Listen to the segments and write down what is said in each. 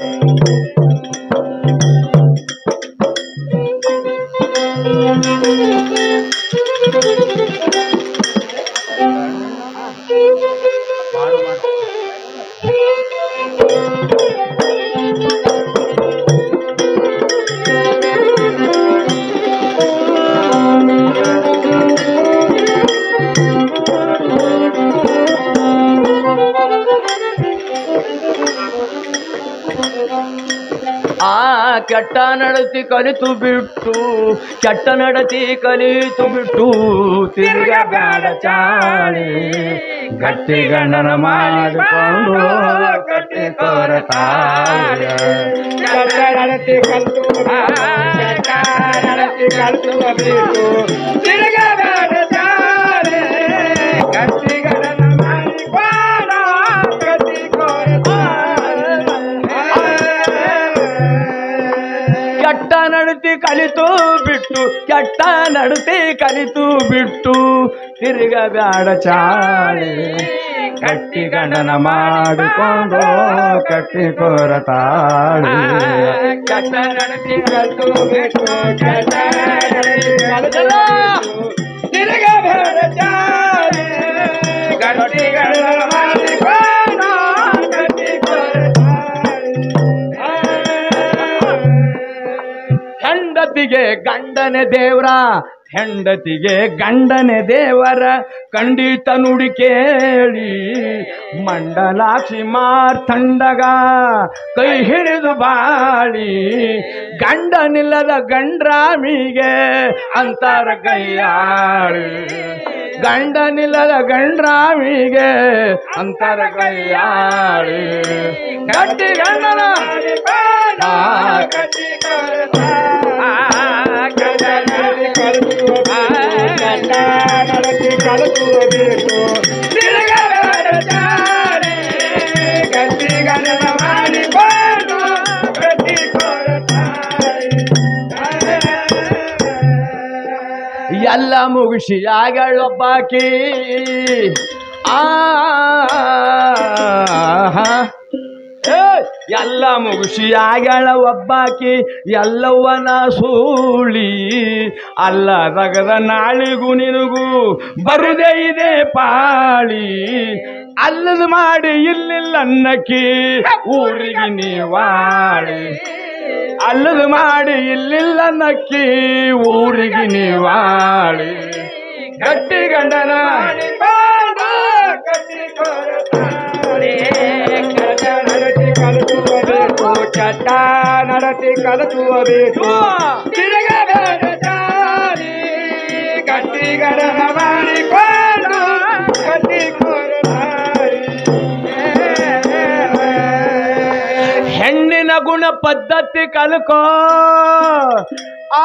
ಆ ಕೆಟ್ಟ ನಡತಿ ಕಲಿತು ಬಿಟ್ಟು ಕೆಟ್ಟ ನಡತಿ ಕಲಿತು ಬಿಟ್ಟು ತಿರುಗ ಬೇಡ ಚಾಳಿ ಗಟ್ಟಿ ಗಂಡನ ಮಾಡಿಕೊಂಡು ಕಟ್ಟಿ ಕೊರತಾಳ ನಡತಿ ಕಲ್ತು ನಡತಿ ಕಲ್ತು ಬೇಕು ತಿರುಗಬೇಡ ಚಾಲೆ ಗಟ್ಟಿಗಳನ್ನ ಮಾಡಿಕೊಂಡ ಗಟ್ಟಿ ಕೆಟ್ಟ ನಡತಿ ಕಲಿತು ಬಿಟ್ಟು ಕೆಟ್ಟ ನಡತಿ ಕಲಿತು ಬಿಟ್ಟು ತಿರುಗ ಬ್ಯಾಡ ಚಾಳಿ ಗಟ್ಟಿ ಗಂಡನ ಮಾಡಿಕೊಂಡು ಕಟ್ಟಿ ಕೊರತಾಳಿ ಕೆಟ್ಟ ನಡತಿ ಕಲ್ತು ಬೇಕು ಕೆಟ್ಟ ನಡತಿ ಕಲ್ತು ತಿರುಗಬೇಡ ಚಾಲೆ ಗಟ್ಟಿಗಳನ್ನ ಮಾಡಿಕೊಂಡ ಗಟ್ಟಿ ಹೆಂಡತಿಗೆ ಗಂಡನೆ ದೇವ್ರ ಹೆಂಡತಿಗೆ ಗಂಡನೆ ದೇವರ ಖಂಡಿತ ನುಡಿ ಕೇಳಿ ಮಂಡಲಾಕ್ಷಿ ಮಾರ್ತಂಡಗ ಕೈ ಹಿಡಿದು ಬಾಳಿ ಗಂಡನಿಲ್ಲದ ಗಂಡ್ರಾಮಿಗೆ ಅಂತರ ಕೈಯಾಳಿ ಗಂಡನಿಲ್ಲದ ಗಂಡ್ರಾಮಿಗೆ ಅಂತರ ಕೈಯಾಳಿ ಗಟ್ಟಿ ಗಂಡನ ಆ, ಎಲ್ಲ ಮುಗಿಸಿ ಆಗಳೊಬ್ಬಾಕಿ ಆ ಏ, ಎಲ್ಲ ಮುಗಿಸಿ ಆಗಳ ಒಬ್ಬಾಕಿ ಎಲ್ಲವ್ವನ ಸೂಳಿ ಅಲ್ಲ ರಗದ ನಾಳಿಗೂ ನಿನಗೂ ಬರುದೇ ಇದೆ ಪಾಳಿ ಅಲ್ಲದ ಮಾಡಿ ಇಲ್ಲಿಲ್ಲ ಅನ್ನಕ್ಕಿ ಊರಿಗೆ ನೀವಾಳಿ ಅಲ್ಲದ ಮಾಡಿ ಇಲ್ಲಿಲ್ಲ ನಕ್ಕಿ ಊರಿಗೆ ನೀವಾಳಿ ಗಟ್ಟಿ ಗಂಡನ ಚಟ್ಟ ನಡತಿ ಕಲಿಸುವಬೇಕು ತಿರುಗಬೇಡ ಚಾಲಿ ಗಟ್ಟಿಗರನ ಮಾಡಿಕೊಂಡು ಗಟ್ಟಿ ಹೆಣ್ಣಿನ ಗುಣ ಪದ್ಧತಿ ಕಲ್ಕೋ ಆ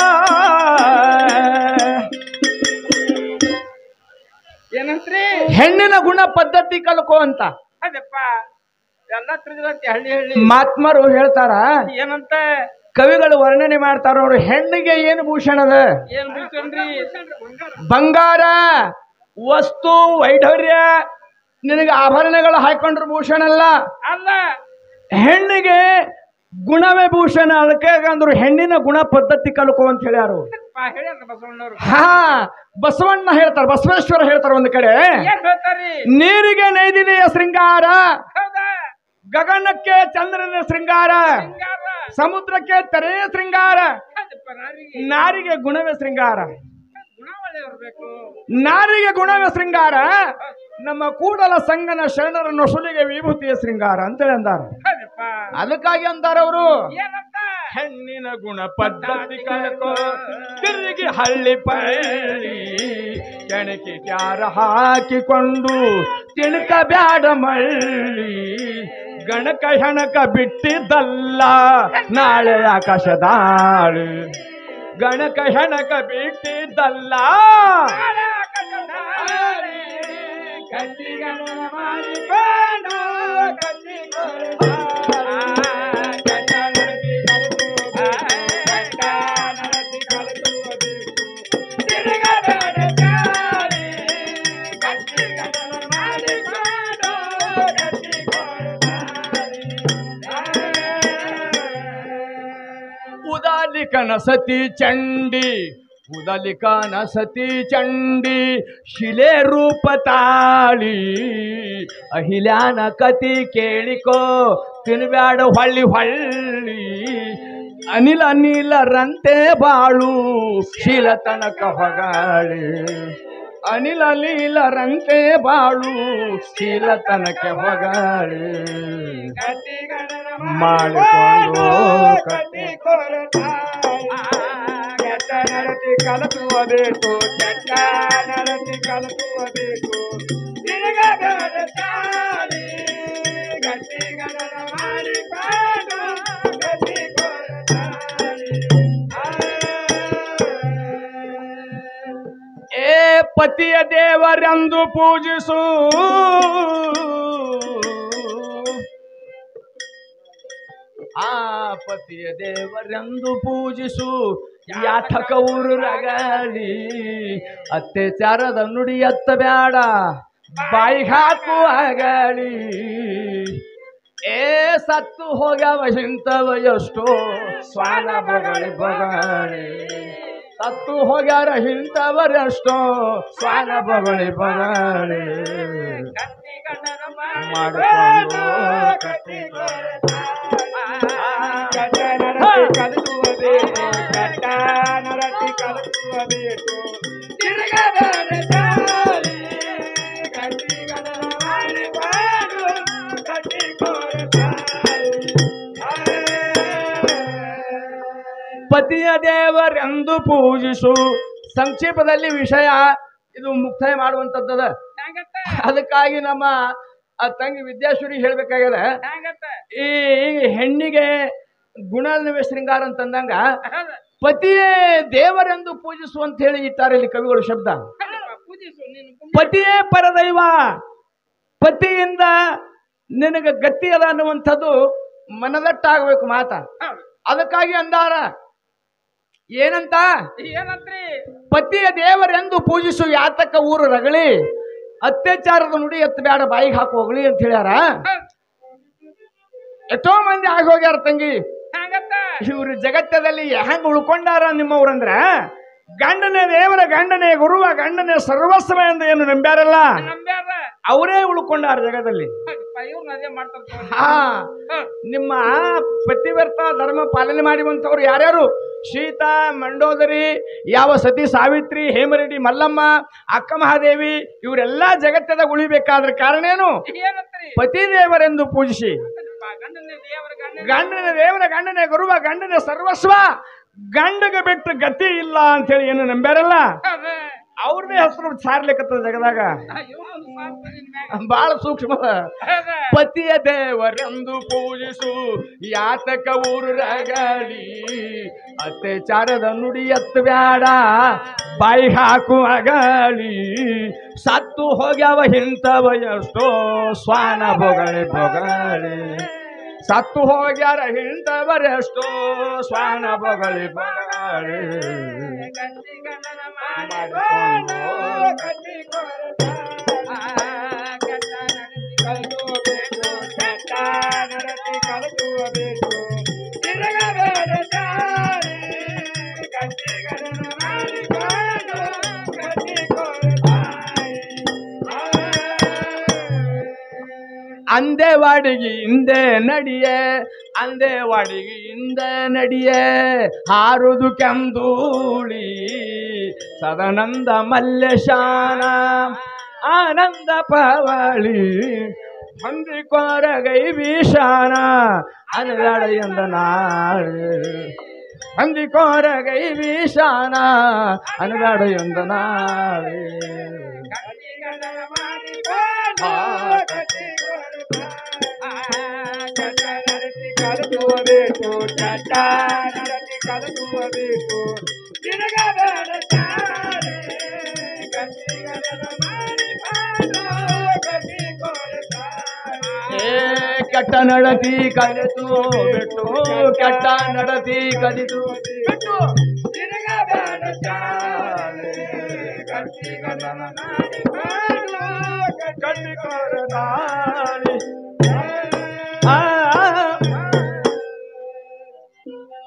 ಏನಂತ್ರಿ ಹೆಣ್ಣಿನ ಗುಣ ಪದ್ಧತಿ ಕಲ್ಕೋ ಅಂತ ಅದಪ್ಪ ಎಲ್ಲ ತಿಳಿದಂತೆ ಹಳ್ಳಿ ಹಳ್ಳಿ ಮಾತ್ಮರು ಹೇಳ್ತಾರ ಏನಂತ ಕವಿಗಳು ವರ್ಣನೆ ಮಾಡ್ತಾರ ಅವ್ರು ಹೆಣ್ಣಿಗೆ ಏನು ಭೂಷಣದ ಏನ್ ಬಿಡ್ತೇನ್ರಿ ಬಂಗಾರ ವಸ್ತು ವೈಢವ್ಯ ನಿನಗೆ ಆಭರಣಗಳು ಹಾಕೊಂಡ್ರು ಭೂಷಣ ಅಲ್ಲ ಅಲ್ಲ ಹೆಣ್ಣಿಗೆ ಗುಣವೇ ಭೂಷಣ ಅದಕ್ಕೆ ಅಂದ್ರು ಹೆಣ್ಣಿನ ಗುಣ ಪದ್ಧತಿ ಕಲ್ಕೋ ಅಂತ ಹೇಳ್ಯಾರು ಹೇಳ್ಯಾರ ಬಸವಣ್ಣವ್ರು ಹಾ ಬಸವಣ್ಣ ಹೇಳ್ತಾರ ಬಸವೇಶ್ವರ ಹೇಳ್ತಾರ ಒಂದು ಕಡೆ ಏನ್ ಹೇಳ್ತಾರಿ ನೀರಿಗೆ ನೈದಿದೆಯ ಶೃಂಗಾರ ಹೌದಾ ಗಗನಕ್ಕೆ ಚಂದ್ರನ ಶೃಂಗಾರ ಹಿಂಗಾರ ಸಮುದ್ರಕ್ಕೆ ತೆರೆಯ ಶೃಂಗಾರ ಅದಪ್ಪ ನಾರಿಗೆ ನಾರಿಗೆ ಗುಣವೇ ಶೃಂಗಾರ ಗುಣ ಒಳ್ಳೆ ಇರ್ಬೇಕು ನಾರಿಗೆ ಗುಣವೇ ಶೃಂಗಾರ ನಮ್ಮ ಕೂಡಲ ಸಂಗನ ಶರಣರ ನೊಸುಲಿಗೆ ವಿಭೂತಿಯ ಶೃಂಗಾರ ಅಂತೇಳಿ ಅಂದಾರ ಅದಪ್ಪ ಅದಕ್ಕಾಗಿ ಅಂದಾರ ಅವರು ಏನಂತ ಹೆಣ್ಣಿನ ಗುಣ ಪದ್ಧತಿ ಕಳ್ಕೋ ತಿರುಗಿ ಹಳ್ಳಿ ಪಳ್ಳಿ ಕೆಣಕಿ ಕ್ಯಾರ ಹಾಕಿಕೊಂಡು ತಿಣಕ ಬ್ಯಾಡ ಮಳ್ಳಿ ಗಣಕ ಹೆಣಕ ಬಿಟ್ಟಿದ್ದಲ್ಲ ನಾಳೆ ಆಕಾಶದಾಳು ಗಣಕ ಹೆಣಕ ಬಿಟ್ಟಿದ್ದಲ್ಲ ಗಟ್ಟಿಗರನ ಮಾಡಿಕೊಂಡು ಗಟ್ಟಿ ಮಾಡಿಕೊಂಡು ಉದಲಿಕನ ಸತಿ ಚಂಡಿ ಉದಲಿಕನ ಸತಿ ಚಂಡಿ ಶಿಲೆ ರೂಪ ತಾಳಿ ಅಹಿಲ್ಯಾನ ಕತಿ ಕೇಳಿಕೋ ತಿನ್ಬ್ಯಾಡ ಹೊಳ್ಳಿ ಹೊಳ್ಳಿ ಅನಿಲ ನೀಲರಂತೆ ಬಾಳು ಶೀಲ ತನಕ ಹೊಗಾಳಿ ಅನಿಲ ನೀಲರಂತೆ ಬಾಳು ಶೀಲ ತನಕ ಹೊಗಾಳಿ ಮಾಡಿಕೊಂಡು ಕಟ್ಟಿ ಕೆಟ್ಟ ನಡತಿ ಕಲಿಸುವುದೇಕು ಕೆಟ್ಟ ನಡತಿ ಕಲಿಸುವುದೇಕು ತಿರುಗಬೇಡ ಚಾಲಿ ಗಟ್ಟಿಗಣನ ಮಾಡಿಕೊಂಡು ಗಟ್ಟಿ ಕೊರತಾಳಿ. ಏ ಪತಿಯ ದೇವರೆಂದು ಪೂಜಿಸು ಆ ಪತಿಯ ದೇವರೆಂದು ಪೂಜಿಸು ಯಾತಕ ಊರು ರಗಳಿ ಅತ್ಯಾಚಾರದ ನುಡಿ ಎತ್ತ ಬ್ಯಾಡ ಬಾಯಿ ಹಾಕು ಅಗಳಿ ಏ ಸತ್ತು ಹೋಗ್ಯಾವ ಇಂಥವ ಎಷ್ಟೋ ಸ್ವಾನ ಬಗಳಿ ಬಗಳಿ ಸತ್ತು ಹೋಗ್ಯಾರ ಇಂಥವರೆಷ್ಟೋ ಸ್ವಾನ ಬಗಳಿ ಬಗಳಿ ಗಟ್ಟಿಗಣನ ಮಾಡಿಕೊಂಡು ಕಟ್ಟಿ ಕೆಟ್ಟ ನಡತಿ ಕಲಿಸುವುದೇಕು ಕೆಟ್ಟ ನಡತಿ ಕಲಿಸುವುದೇಕು ತಿರುಗಬೇಡ ಚಾಲಿ ಗಟ್ಟಿಗಣನ ಮಾಡಿಕೊಂಡು ಗಟ್ಟಿ ಪತಿಯ ದೇವರೆಂದು ಪೂಜಿಸು ಸಂಕ್ಷೇಪದಲ್ಲಿ ವಿಷಯ ಇದು ಮುಕ್ತಾಯ ಮಾಡುವಂಥದ್ದದ ಅದಕ್ಕಾಗಿ ನಮ್ಮ ಆ ತಂಗಿ ವಿದ್ಯಾಶ್ವರಿ ಹೇಳ್ಬೇಕಾಗ್ಯದ ಈ ಹೆಣ್ಣಿಗೆ ಗುಣನವೇ ಶೃಂಗಾರ ಅಂತಂದಂಗ ಪತಿಯೇ ದೇವರೆಂದು ಪೂಜಿಸು ಅಂತ ಹೇಳಿ ಇಟ್ಟಾರೆ ಇಲ್ಲಿ ಕವಿಗಳು ಶಬ್ದ ಪೂಜಿಸು ನೀನು ಪತಿಯೇ ಪರದೈವ ಪತಿಯಿಂದ ನಿನಗೆ ಗತಿ ಅದ ಅನ್ನುವಂಥದ್ದು ಮನದಟ್ಟಾಗಬೇಕು ಮಾತ ಹೌದು. ಅದಕ್ಕಾಗಿ ಅಂದಾರ ಏನಂತ ಏನಂತ್ರಿ ಪತಿಯ ದೇವರೆಂದು ಪೂಜಿಸು ಯಾತಕ ಊರು ರಗಳಿ ಅತ್ಯಾಚಾರದ ನುಡಿ ಎತ್ತ ಬೇಡ ಬಾಯಿಗೆ ಹಾಕಿ ಹೋಗ್ಲಿ ಅಂತ ಹೇಳ್ಯಾರ ಎಷ್ಟೋ ಮಂದಿ ಆಗಿ ಹೋಗ್ಯಾರ ತಂಗಿ ಹಂಗತ್ತ ಇವ್ರು ಜಗತ್ತದಲ್ಲಿ ಹೆಂಗ್ ಉಳ್ಕೊಂಡಾರ ನಿಮ್ಮವ್ರಂದ್ರ ಗಂಡನೇ ದೇವರ ಗಂಡನೇ ಗುರುವ ಗಂಡನೇ ಸರ್ವಸ್ವ ಎಂದು ಏನು ನಂಬ್ಯಾರಲ್ಲ ನಂಬ್ಯಾರ ಅವರೇ ಉಳ್ಕೊಂಡಾರ ಜಗದಲ್ಲಿ ಇವ್ರನ್ನ ಅದೇ ಮಾಡ್ತಾರ ತಗೊಳ್ಳಿ. ಹಾ ಹ. ನಿಮ್ಮ ಪತಿವ್ರತ ಧರ್ಮ ಪಾಲನೆ ಮಾಡುವಂಥವ್ರು ಯಾರ್ಯಾರು ಸೀತಾ ಮಂಡೋದರಿ ಯಾವ ಸತಿ ಸಾವಿತ್ರಿ ಹೇಮರೆಡ್ಡಿ ಮಲ್ಲಮ್ಮ ಅಕ್ಕ ಮಹಾದೇವಿ ಇವರೆಲ್ಲ ಜಗತ್ತದಾಗ ಉಳಿಬೇಕಾದ್ರ ಕಾರಣ ಏನು ಏನಂತ್ರಿ ಪತಿ ದೇವರೆಂದು ಪೂಜಿಸಿ ಗಂಡನೇ ದೇವರ ಗಂಡನೇ ಗಂಡನ ದೇವರ ಗಂಡನೇ ಗುರುವ ಗಂಡನ ಸರ್ವಸ್ವ ಗಂಡಗೆ ಬಿಟ್ಟು ಗತಿ ಇಲ್ಲ ಅಂತೇಳಿ ಏನು ನಂಬ್ಯಾರಲ್ಲ ಅದೇ. ಅವ್ರದೇ ಹೆಸರು ಸಾರ್ಲಿಕ್ಕತ್ತದ ಜಗದಾಗ ಆ, ಇವ್ರೊಂದು ಸಾಕು ನಿನ್ ಮ್ಯಾಗ. ಬಹಳ ಸೂಕ್ಷ್ಮದ ಅದೇ. ಪತಿಯ ದೇವರೆಂದು ಪೂಜಿಸು ಯಾತಕ ಊರು ರಗಳಿ ಅತ್ಯಾಚಾರದ ನುಡಿ ಎತ್ತ ಬ್ಯಾಡ ಬಾಯಿ ಹಾಕು ಅಗಳಿ ಸತ್ತು ಹೋಗ್ಯಾವ ಇಂಥವ ಎಷ್ಟೋ ಸ್ವಾನ ಬೊಗಳೆ ಬೊಗಳೆ ಸತ್ತು ಹೋಗ್ಯಾರ ಇಂಥವರೆಷ್ಟೋ ಸ್ವಾನ ಬೊಗಳೆ ಬೊಗಳೆ ಗಟ್ಟಿ ಗಂಡನ ಮಾಡಿಕೊಂಡು ಗಟ್ಟಿ ಕೊರತ. ಆ, ಕೆಟ್ಟ ನಡತಿ ಕಲಿಸುವಬೇಕು, ಕೆಟ್ಟ ನಡತಿ ಕಲಿಸುವಬೇಕು. ತಿರುಗಬೇಡ ಚಾಲಿ, ಗಟ್ಟಿ ಗಂಡನ ಮಾಡಿಕೊಂಡು ಗಟ್ಟಿ ಕೊರತಾಯಿ. ಆ, ಅಂದೆವಾಡಿಗೆ ಹಿಂದೆ ನಡಿಯೆ ಅಂದೆವಾಡಿಗೆ ಹಿಂದೆ ನಡಿಯೆ ಹಾರುದು ಕೆಂದೂಳಿ ಸದಾನಂದ ಮಲ್ಲೇಶಾನ ಆನಂದ ಪವಳಿ ಹೊಂದಿಕೊರಗೈ ಭೀಷಾನ ಅನಲಾಡ ಎಂದ ನಾಳೆ ಹೊಂದಿಕೊರಗೈ ಭೀಷಾನ ಅನಲಾಡ ಎಂದ ನಾಳೆ ಗಟ್ಟಿ ಗಂಡನ ಮಾಡಿಕೊಂಡು ಗಟ್ಟಿ ಕೊರತ. ಆ, ಕೆಟ್ಟ ನಡತಿ ಕಲಿಸುವಬೇಕು ಕೆಟ್ಟ ನಡತಿ ಕಲಿಸುವಬೇಕು ತಿರುಗಬೇಡ ಚಾಲಿ, ಗಟ್ಟಿ ಗಂಡನ ಮಾಡಿಕೊಂಡು ಗಟ್ಟಿ ಕೊರತ. ಏ ಕೆಟ್ಟ ನಡತಿ ಕಲಿತು ಬಿಟ್ಟು ಕೆಟ್ಟ ನಡತಿ ಕಲಿತು ಬಿಟ್ಟು ತಿರುಗಬೇಡ ಚಾಲಿ, ಗಟ್ಟಿ ಗಂಡನ ಮಾಡಿಕೊಂಡು ಗಟ್ಟಿ ಕೊರತ. ಆ, ಆ,